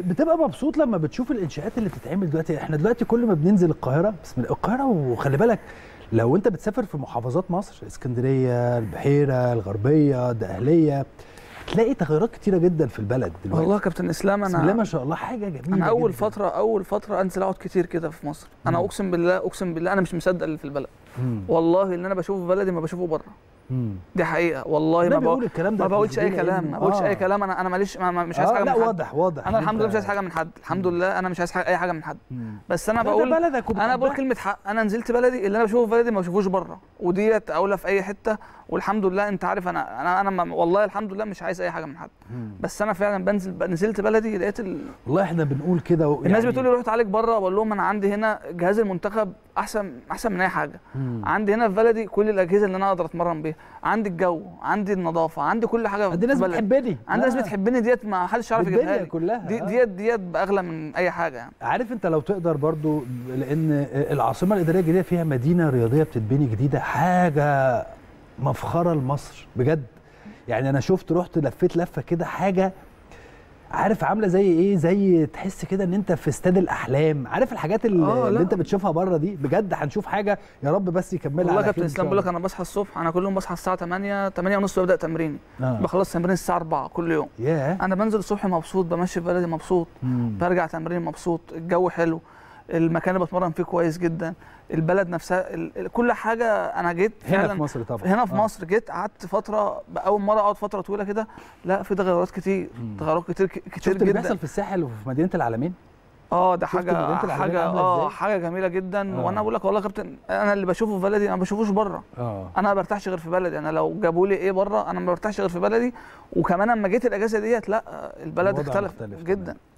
بتبقى مبسوط لما بتشوف الانشاءات اللي بتتعمل دلوقتي احنا دلوقتي كل ما بننزل القاهره بسم الله القاهره وخلي بالك لو انت بتسافر في محافظات مصر اسكندريه البحيره الغربيه الدقهليه تلاقي تغيرات كتيره جدا في البلد دلوقتي والله يا كابتن اسلام بسم الله ما انا شاء الله حاجه جميله انا اول جداً. فتره اول فتره انزل اقعد كتير كده في مصر انا مم. اقسم بالله اقسم بالله انا مش مصدق اللي في البلد مم. والله اللي انا بشوفه في بلدي ما بشوفه بره مم. دي حقيقه والله ده ما بيقول بقول الكلام ده ما بقولش اي بتسجيل كلام علمي. ما بقولش آه. اي كلام انا انا ماليش ما- ما- مش عايز آه حاجه لا من حد واضح واضح انا إن الحمد أنت- لله مش عايز حاجه من حد الحمد لله انا مش عايز حاجة اي حاجه من حد مم. بس انا ده بقول بلدك انا بقول وبتحبها. كلمه حق انا نزلت بلدي اللي انا بشوفه في بلدي ما بشوفوش بره وديت اولى في اي حته والحمد لله انت عارف انا انا انا ما- والله الحمد لله مش عايز اي حاجه من حد مم. بس انا فعلا بنزل نزلت بلدي لقيت ال... والله احنا بنقول كده و- الناس يعني- بتقول لي روح اتعالج بره بقول لهم انا عندي هنا جهاز المنتخب احسن احسن من اي حاجه مم. عندي هنا في بلدي كل الاجهزه اللي انا اقدر اتمرن بيها عندي الجو عندي النظافه عندي كل حاجه عندي ناس في بلدي. بتحبني عندي ناس آه. بتحبني ديت ما حدش يعرف يجيبها بالدنيا لي كلها دي آه. ديت ديت باغلى من اي حاجه يعني عارف انت لو تقدر برضو لان العاصمه الاداريه الجديده فيها مدينه رياضيه بتتبني جديده حاجه مفخره لمصر بجد يعني انا شفت رحت لفيت لفه كده حاجه عارف عامله زي ايه زي تحس كده ان انت في استاد الاحلام عارف الحاجات اللي, آه، اللي لا. انت بتشوفها بره دي بجد هنشوف حاجه يا رب بس يكملها والله يا على كابتن خير إن اسلام شاء بقول لك الله. انا بصحى الصبح انا كل يوم بصحى الساعه 8 8 ونص ببدا تمريني آه. بخلص تمرين الساعه 4 كل يوم ياه انا بنزل الصبح مبسوط بمشي في بلدي مبسوط مم. برجع تمرين مبسوط الجو حلو المكان اللي بتمرن فيه كويس جدا البلد نفسها ال... ال- كل حاجه انا جيت هنا فعلا في مصر طبعا هنا في آه. مصر جيت قعدت فتره اول مره اقعد فتره طويله كده لا في تغيرات كتير مم. تغيرات كتير كتير شفت اللي جدا بيحصل في الساحل وفي مدينه العالمين اه ده شفت حاجه مدينة العالمين حاجه عاملة اه إزاي؟ حاجه جميله جدا آه. وانا بقول لك والله يا كابتن انا اللي بشوفه في بلدي انا ما بشوفوش بره اه انا ما برتاحش غير في بلدي انا لو جابوا لي ايه بره انا ما برتاحش غير في بلدي وكمان اما جيت الاجازه ديت لا البلد الوضع اختلف مختلف جدا كمان.